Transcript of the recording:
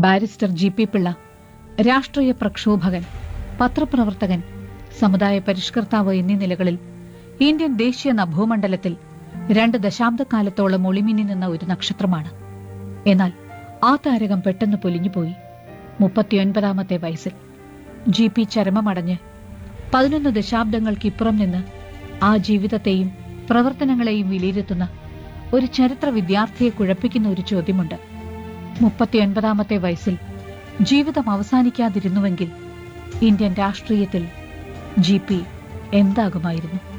barrister G P Pillai രാഷ്ട്രീയ പ്രക്ഷോഭകൻ പത്രപ്രവർത്തകൻ സമുദായ പരിഷ്കർത്താവ് എന്നീ നിലകളിൽ ഇന്ത്യൻ ദേശീയ നഭോമണ്ഡലത്തിൽ രണ്ട് ദശാബ്ദക്കാലത്തോളം ഒളിമിന്നി നിന്ന ഒരു നക്ഷത്രമാണ് എന്നാൽ ആ താരകം പെട്ടെന്ന് പൊലിഞ്ഞുപോയി മുപ്പത്തിയൊൻപതാമത്തെ വയസ്സിൽ ജി പി ചരമമടഞ്ഞ് പതിനൊന്ന് ദശാബ്ദങ്ങൾക്കിപ്പുറം നിന്ന് ആ ജീവിതത്തെയും പ്രവർത്തനങ്ങളെയും വിലയിരുത്തുന്ന ഒരു ചരിത്ര വിദ്യാർത്ഥിയെ കുഴപ്പിക്കുന്ന ഒരു ചോദ്യമുണ്ട് മുപ്പത്തിയൊൻപതാമത്തെ വയസ്സിൽ ജീവിതം അവസാനിക്കാതിരുന്നുവെങ്കിൽ ഇന്ത്യൻ രാഷ്ട്രീയത്തിൽ ജി പി എന്താകുമായിരുന്നു